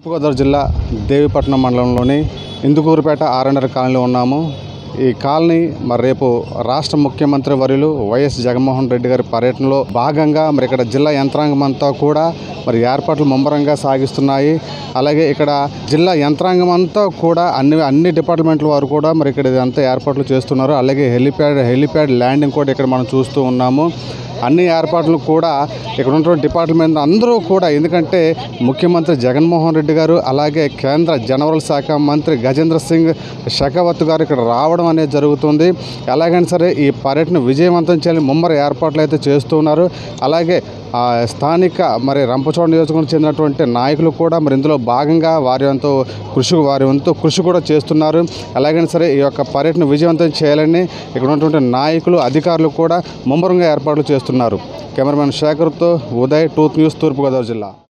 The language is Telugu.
తూర్పుగోదావరి జిల్లా దేవిపట్నం మండలంలోని ఇందుకూరుపేట ఆర్ఎండర్ కాలనీలో ఉన్నాము ఈ కాలనీ మరి రేపు రాష్ట్ర ముఖ్యమంత్రి వర్యులు వైఎస్ జగన్మోహన్ రెడ్డి గారి పర్యటనలో భాగంగా మరి ఇక్కడ జిల్లా యంత్రాంగం అంతా కూడా మరి ఏర్పాట్లు ముమ్మరంగా సాగిస్తున్నాయి అలాగే ఇక్కడ జిల్లా యంత్రాంగం అంతా కూడా అన్ని అన్ని డిపార్ట్మెంట్ల వారు కూడా మరి ఇక్కడ ఇదంతా ఏర్పాట్లు చేస్తున్నారు అలాగే హెలిప్యాడ్ హెలిప్యాడ్ ల్యాండింగ్ కూడా ఇక్కడ మనం చూస్తూ ఉన్నాము అన్ని ఏర్పాట్లు కూడా ఇక్కడ ఉన్నటువంటి డిపార్ట్మెంట్ అందరూ కూడా ఎందుకంటే ముఖ్యమంత్రి జగన్మోహన్ రెడ్డి గారు అలాగే కేంద్ర జనవరల్ శాఖ మంత్రి గజేంద్ర సింగ్ షెకావత్ గారు ఇక్కడ రావడం అనేది జరుగుతుంది ఎలాగైనా సరే ఈ పర్యటన విజయవంతం చేయాలని ముమ్మర ఏర్పాట్లు అయితే చేస్తున్నారు అలాగే ఆ స్థానిక మరి రంపచోడ నియోజకవర్గం చెందినటువంటి నాయకులు కూడా మరి ఇందులో భాగంగా వారి వంతు కృషి వారి వంతు కృషి కూడా చేస్తున్నారు ఎలాగైనా సరే ఈ యొక్క పర్యటన విజయవంతం చేయాలని ఇక్కడ ఉన్నటువంటి నాయకులు అధికారులు కూడా ముమ్మరంగా ఏర్పాట్లు చేస్తున్నారు కెమెరామెన్ శేఖర్తో ఉదయ్ టూత్ న్యూస్ తూర్పుగోదావరి జిల్లా